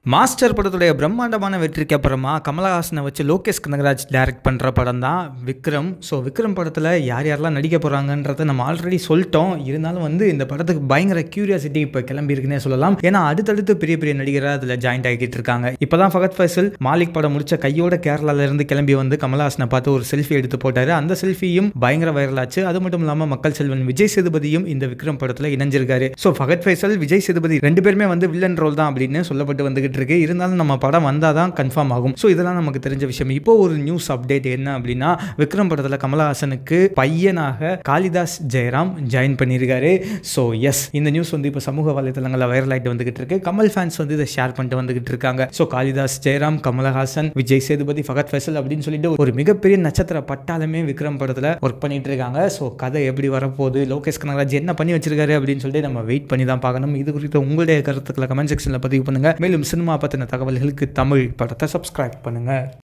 master படத்துடைய பிரம்மாண்டமான வெற்றிக்கு அப்புறமா கமலஹாசனை வச்சு லோகேஷ் கனகராஜ் டைரக்ட் பண்ணுற படம் தான் விக்ரம் ஸோ விக்ரம் படத்தில் யார் யாரெல்லாம் நடிக்க போகிறாங்கன்றத நம்ம ஆல்ரெடி சொல்லிட்டோம் இருந்தாலும் வந்து இந்த படத்துக்கு பயங்கர கியூரியாசிட்டி இப்போ கிளம்பியிருக்குன்னே சொல்லலாம் ஏன்னா அடுத்தடுத்து பெரிய பெரிய நடிகராக அதில் ஜாயின்ட் ஆகிட்டு இருக்காங்க இப்போ தான் ஃபகத் ஃபைசல் மாலிக் படம் முடிச்ச கையோட கேரளால இருந்து கிளம்பி வந்து கமலஹாசனை பார்த்து ஒரு செல்ஃபி எடுத்து போட்டாரு அந்த செல்ஃபியும் பயங்கர வைரல் ஆச்சு அது மட்டும் இல்லாமல் மக்கள் செல்வன் விஜய் சேதுபதியும் இந்த விக்ரம் படத்தில் இணைஞ்சிருக்காரு ஸோ ஃபகத் ஃபைசல் விஜய் சேதுபதி ரெண்டு பேருமே வந்து வில்லன் ரோல் தான் அப்படின்னு சொல்லப்பட்டு வந்துகிட்டு இருக்கு இருந்தாலும் நம்ம படம் வந்தால் தான் கன்ஃபார்ம் ஆகும் ஸோ இதெல்லாம் நமக்கு தெரிஞ்ச விஷயம் இப்போ ஒரு நியூஸ் அப்டேட் என்ன அப்படின்னா விக்ரம் படத்தில் கமலஹாசனுக்கு பையனாக காளிதாஸ் ஜெயராம் ஜாயின் பண்ணியிருக்காரு ஸோ எஸ் இந்த நியூஸ் வந்து இப்போ சமூக வலைதளங்களில் வைரல் ஆகிட்டு வந்துகிட்டு இருக்கு கமல் ஃபேன்ஸ் வந்து இதை ஷேர் பண்ணிட்டு வந்துகிட்டு இருக்காங்க ஸோ காளிதாஸ் ஜெயராம் கமலஹாசன் விஜய் சேதுபதி ஃபகத் ஃபைசல் அப்படின்னு சொல்லிட்டு ஒரு மிகப்பெரிய நட்சத்திர பட்டாளமே விக்ரம் படத்தில் ஒர்க் பண்ணிட்டு இருக்காங்க ஸோ கதை எப்படி வரப்போகுது லோகேஷ் கனகராஜ் என்ன பண்ணி வச்சிருக்காரு அப்படின்னு சொல்லிட்டு நம்ம வெயிட் பண்ணி தான் பார்க்கணும் இது குறித்து உங்களுடைய கருத்துக்களை கமெண்ட் செக்ஷனில் பதிவு பண்ணுங்க மேலும் சினிமா பற்றின தகவல்களுக்கு தமிழ் படத்தை சப்ஸ்கிரைப் பண்ணுங்க